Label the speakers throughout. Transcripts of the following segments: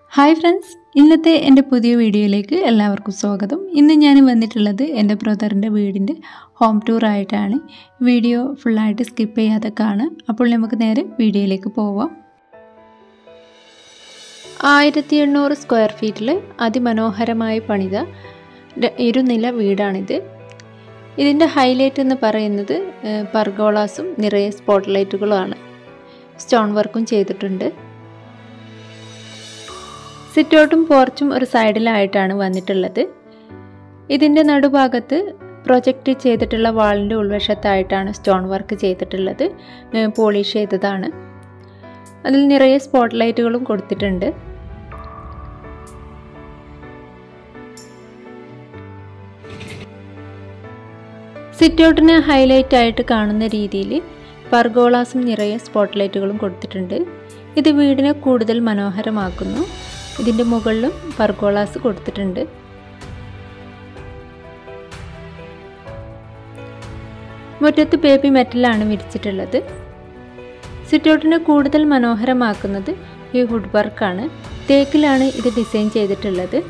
Speaker 1: hi friends ഇന്നത്തെ എൻ്റെ പുതിയ വീഡിയോയിലേക്ക് എല്ലാവർക്കും സ്വാഗതം ഇന്ന് ഞാൻ വന്നിട്ടുള്ളത് എൻ്റെ ബ്രദറിൻ്റെ വീടിൻ്റെ ഹോം ടൂർ ആയിട്ടാണ് വീഡിയോ ഫുള്ളായിട്ട് സ്കിപ്പ് ചെയ്യാതെ കാണാം അപ്പോൾ നമുക്ക് നേരെ വീഡിയോയിലേക്ക് പോവാം ആയിരത്തി എണ്ണൂറ് സ്ക്വയർ ഫീറ്റിൽ അതിമനോഹരമായി പണിത ര- ഇരുനില വീടാണിത് ഇതിൻ്റെ ഹൈലൈറ്റ് എന്ന് പറയുന്നത് ഏഹ്, പർഗോളാസും നിറയെ സ്പോട്ട് ലൈറ്റുകളുമാണ് സ്റ്റോൺ വർക്കും ചെയ്തിട്ടുണ്ട് സിറ്റൗട്ടും പോർച്ചും ഒരു സൈഡിലായിട്ടാണ് വന്നിട്ടുള്ളത് ഇതിൻ്റെ നടുഭാഗത്ത് പ്രൊജക്റ്റ് ചെയ്തിട്ടുള്ള വാളിൻ്റെ ഉൾവശത്തായിട്ടാണ് സ്റ്റോൺ വർക്ക് ചെയ്തിട്ടുള്ളത് പോളിഷ് ചെയ്തതാണ് അതിൽ നിറയെ സ്പോട്ട് ലൈറ്റുകളും കൊടുത്തിട്ടുണ്ട് സിറ്റൗട്ടിന് ഹൈലൈറ്റ് ആയിട്ട് കാണുന്ന രീതിയിൽ പർഗോളാസും നിറയെ സ്പോട്ട് ലൈറ്റുകളും കൊടുത്തിട്ടുണ്ട് ഇത് വീടിനെ കൂടുതൽ മനോഹരമാക്കുന്നു ഇതിൻ്റെ മുകളിലും പർഗോളാസ് കൊടുത്തിട്ടുണ്ട് മുറ്റത്ത് ബേബി മെറ്റലാണ് വിരിച്ചിട്ടുള്ളത് സിറ്റൗട്ടിനെ കൂടുതൽ മനോഹരമാക്കുന്നത് ഈ വുഡ് വർക്കാണ് തേക്കിലാണ് ഇത് ഡിസൈൻ ചെയ്തിട്ടുള്ളത്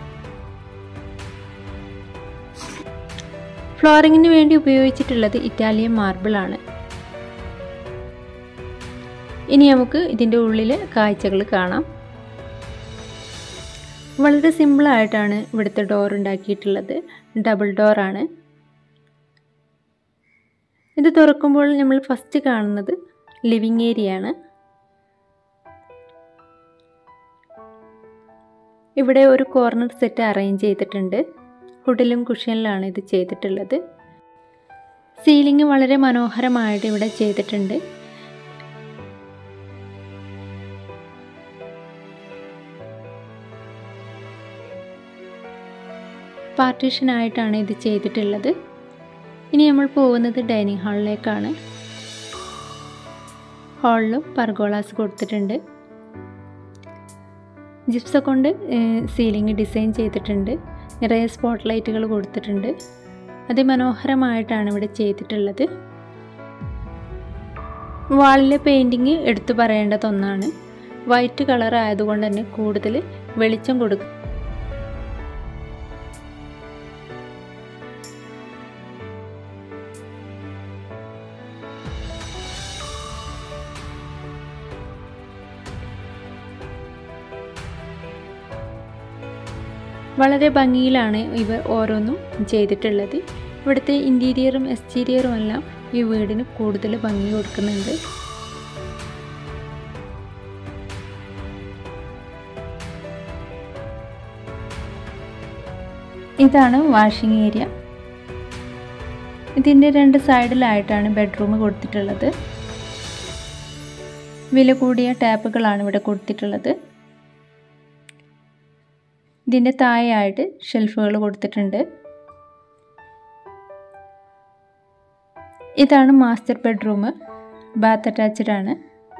Speaker 1: ഫ്ലോറിങ്ങിന് വേണ്ടി ഉപയോഗിച്ചിട്ടുള്ളത് ഇറ്റാലിയൻ മാർബിൾ ആണ് ഇനി നമുക്ക് ഇതിൻ്റെ ഉള്ളിലെ കാഴ്ചകൾ കാണാം വളരെ സിമ്പിളായിട്ടാണ് ഇവിടുത്തെ ഡോർ ഉണ്ടാക്കിയിട്ടുള്ളത് ഡബിൾ ഡോറാണ് ഇത് തുറക്കുമ്പോൾ നമ്മൾ ഫസ്റ്റ് കാണുന്നത് ലിവിങ് ഏരിയ ആണ് ഇവിടെ ഒരു കോർണർ സെറ്റ് അറേഞ്ച് ചെയ്തിട്ടുണ്ട് ഹുഡിലും കുഷ്യനിലാണ് ഇത് ചെയ്തിട്ടുള്ളത് സീലിംഗ് വളരെ മനോഹരമായിട്ട് ഇവിടെ ചെയ്തിട്ടുണ്ട് പാർട്ടീഷനായിട്ടാണ് ഇത് ചെയ്തിട്ടുള്ളത് ഇനി നമ്മൾ പോകുന്നത് ഡൈനിങ് ഹാളിലേക്കാണ് ഹാളിലും പർഗോളാസ് കൊടുത്തിട്ടുണ്ട് ജിപ്സ കൊണ്ട് സീലിംഗ് ഡിസൈൻ ചെയ്തിട്ടുണ്ട് നിറയെ സ്പോട്ട് ലൈറ്റുകൾ കൊടുത്തിട്ടുണ്ട് അതിമനോഹരമായിട്ടാണ് ഇവിടെ ചെയ്തിട്ടുള്ളത് വാളിലെ പെയിൻറ്റിങ് എടുത്തു പറയേണ്ടത് ഒന്നാണ് വൈറ്റ് കളർ ആയതുകൊണ്ട് തന്നെ കൂടുതൽ വെളിച്ചം കൊടുക്കും വളരെ ഭംഗിയിലാണ് ഇവ ഓരോന്നും ചെയ്തിട്ടുള്ളത് ഇവിടുത്തെ ഇൻറ്റീരിയറും എക്സ്റ്റീരിയറും എല്ലാം ഈ വീടിന് കൂടുതൽ ഭംഗി കൊടുക്കുന്നുണ്ട് ഇതാണ് വാഷിംഗ് ഏരിയ ഇതിൻ്റെ രണ്ട് സൈഡിലായിട്ടാണ് ബെഡ്റൂം കൊടുത്തിട്ടുള്ളത് വില കൂടിയ ടാപ്പുകളാണ് ഇവിടെ കൊടുത്തിട്ടുള്ളത് ഇതിൻ്റെ താഴെയായിട്ട് ഷെൽഫുകൾ കൊടുത്തിട്ടുണ്ട് ഇതാണ് മാസ്റ്റർ ബെഡ്റൂം ബാത്ത് അറ്റാച്ച്ഡ് ആണ്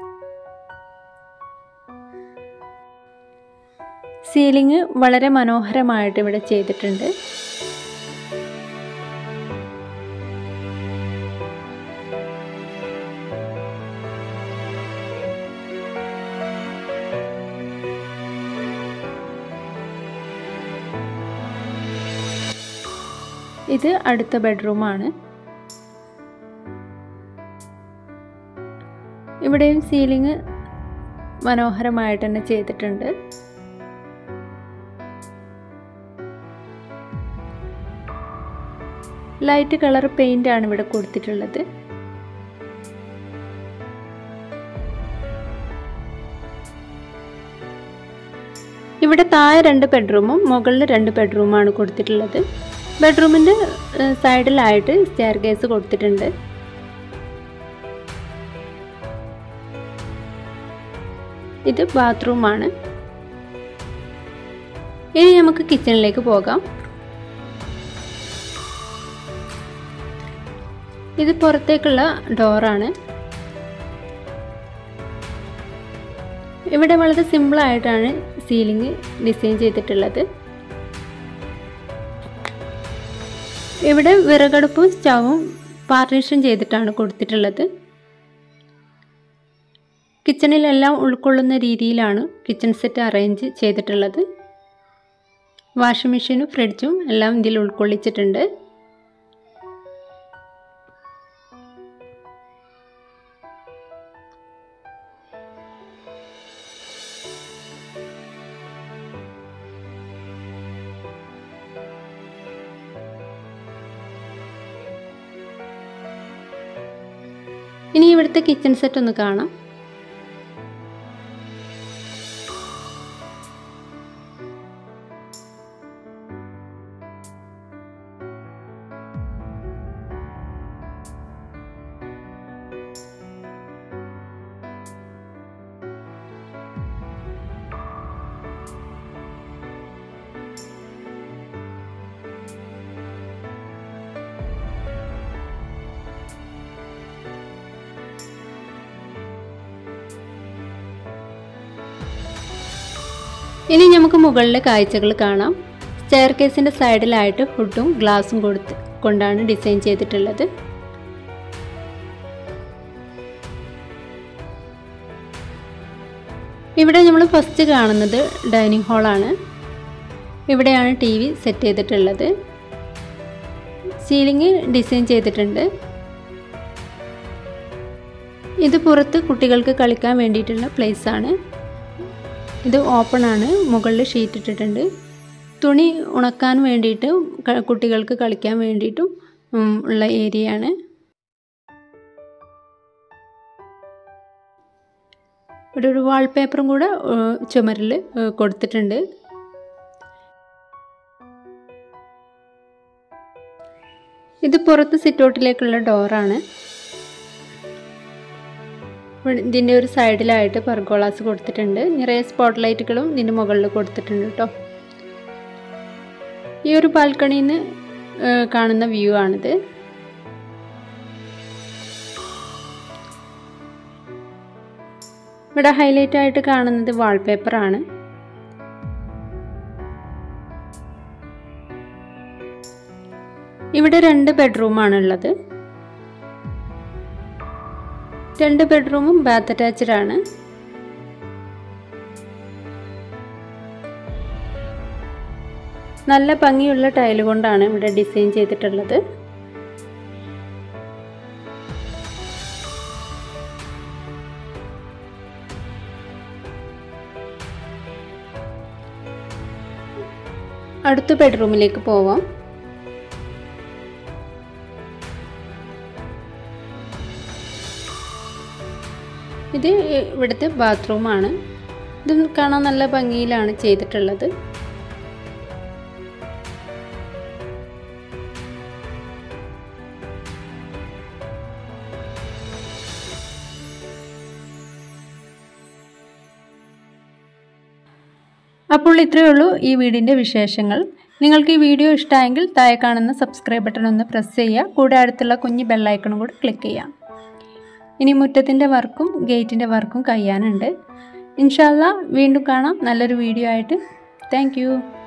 Speaker 1: സീലിംഗ് വളരെ മനോഹരമായിട്ട് ഇവിടെ ചെയ്തിട്ടുണ്ട് ഇത് അടുത്ത ബെഡ്റൂമാണ് ഇവിടെയും സീലിംഗ് മനോഹരമായിട്ട് തന്നെ ചെയ്തിട്ടുണ്ട് ലൈറ്റ് കളർ പെയിന്റ് ആണ് ഇവിടെ കൊടുത്തിട്ടുള്ളത് ഇവിടെ താഴെ രണ്ട് ബെഡ്റൂമും മുകളിൽ രണ്ട് ബെഡ്റൂമാണ് കൊടുത്തിട്ടുള്ളത് ബെഡ്റൂമിൻ്റെ സൈഡിലായിട്ട് സ്റ്റെയർ കേസ് കൊടുത്തിട്ടുണ്ട് ഇത് ബാത്റൂമാണ് ഇനി നമുക്ക് കിച്ചണിലേക്ക് പോകാം ഇത് പുറത്തേക്കുള്ള ഡോറാണ് ഇവിടെ വളരെ സിമ്പിളായിട്ടാണ് സീലിംഗ് ഡിസൈൻ ചെയ്തിട്ടുള്ളത് ഇവിടെ വിറകടുപ്പും സ്റ്റവും പാർട്ടീഷൻ ചെയ്തിട്ടാണ് കൊടുത്തിട്ടുള്ളത് കിച്ചണിലെല്ലാം ഉൾക്കൊള്ളുന്ന രീതിയിലാണ് കിച്ചൺ സെറ്റ് അറേഞ്ച് ചെയ്തിട്ടുള്ളത് വാഷിംഗ് മെഷീനും ഫ്രിഡ്ജും എല്ലാം ഇതിൽ ഉൾക്കൊള്ളിച്ചിട്ടുണ്ട് ഇനി ഇവിടുത്തെ കിച്ചൺ സെറ്റ് ഒന്ന് കാണാം ഇനി നമുക്ക് മുകളിലെ കാഴ്ചകൾ കാണാം സ്റ്റെയർ കേസിൻ്റെ സൈഡിലായിട്ട് ഹുഡും ഗ്ലാസും കൊടുത്ത് കൊണ്ടാണ് ഡിസൈൻ ചെയ്തിട്ടുള്ളത് ഇവിടെ നമ്മൾ ഫസ്റ്റ് കാണുന്നത് ഡൈനിങ് ഹാളാണ് ഇവിടെയാണ് ടി വി സെറ്റ് ചെയ്തിട്ടുള്ളത് സീലിംഗ് ഡിസൈൻ ചെയ്തിട്ടുണ്ട് ഇത് പുറത്ത് കുട്ടികൾക്ക് കളിക്കാൻ വേണ്ടിയിട്ടുള്ള പ്ലേസ് ആണ് ഇത് ഓപ്പൺ ആണ് മുകളിൽ ഷീറ്റ് ഇട്ടിട്ടുണ്ട് തുണി ഉണക്കാൻ വേണ്ടിയിട്ട് കുട്ടികൾക്ക് കളിക്കാൻ വേണ്ടിയിട്ടും ഉള്ള ഏരിയ ആണ് ഇവിടെ ഒരു വാൾപേപ്പറും കൂടെ ചുമരിൽ കൊടുത്തിട്ടുണ്ട് ഇത് പുറത്ത് സിറ്റൗട്ടിലേക്കുള്ള ഡോറാണ് ഇതിൻ്റെ ഒരു സൈഡിലായിട്ട് പെർഗോളാസ് കൊടുത്തിട്ടുണ്ട് നിറയെ സ്പോട്ട് ലൈറ്റുകളും ഇതിൻ്റെ മുകളിൽ കൊടുത്തിട്ടുണ്ട് കേട്ടോ ഈ ഒരു ബാൽക്കണിയിൽ നിന്ന് കാണുന്ന വ്യൂ ആണിത് ഇവിടെ ഹൈലൈറ്റ് ആയിട്ട് കാണുന്നത് വാൾപേപ്പറാണ് ഇവിടെ രണ്ട് ബെഡ്റൂമാണ് ഉള്ളത് രണ്ട് ബെഡ്റൂമും ബാത്ത് അറ്റാച്ച്ഡ് ആണ് നല്ല ഭംഗിയുള്ള ടൈല് കൊണ്ടാണ് ഇവിടെ ഡിസൈൻ ചെയ്തിട്ടുള്ളത് അടുത്ത ബെഡ്റൂമിലേക്ക് പോവാം ഇത് ഇവിടുത്തെ ബാത്റൂമാണ് ഇത് കാണാൻ നല്ല ഭംഗിയിലാണ് ചെയ്തിട്ടുള്ളത് അപ്പോൾ ഇത്രയേ ഉള്ളൂ ഈ വീടിൻ്റെ വിശേഷങ്ങൾ നിങ്ങൾക്ക് ഈ വീഡിയോ ഇഷ്ടമായെങ്കിൽ താഴെ കാണുന്ന സബ്സ്ക്രൈബ് ബട്ടൺ ഒന്ന് പ്രസ് ചെയ്യുക കൂടെ അടുത്തുള്ള കുഞ്ഞ് ബെല്ലൈക്കണും കൂടി ക്ലിക്ക് ചെയ്യാം ഇനി മുറ്റത്തിൻ്റെ വർക്കും ഗേറ്റിൻ്റെ വർക്കും കഴിയാനുണ്ട് ഇൻഷാല്ല വീണ്ടും കാണാം നല്ലൊരു വീഡിയോ ആയിട്ട് താങ്ക്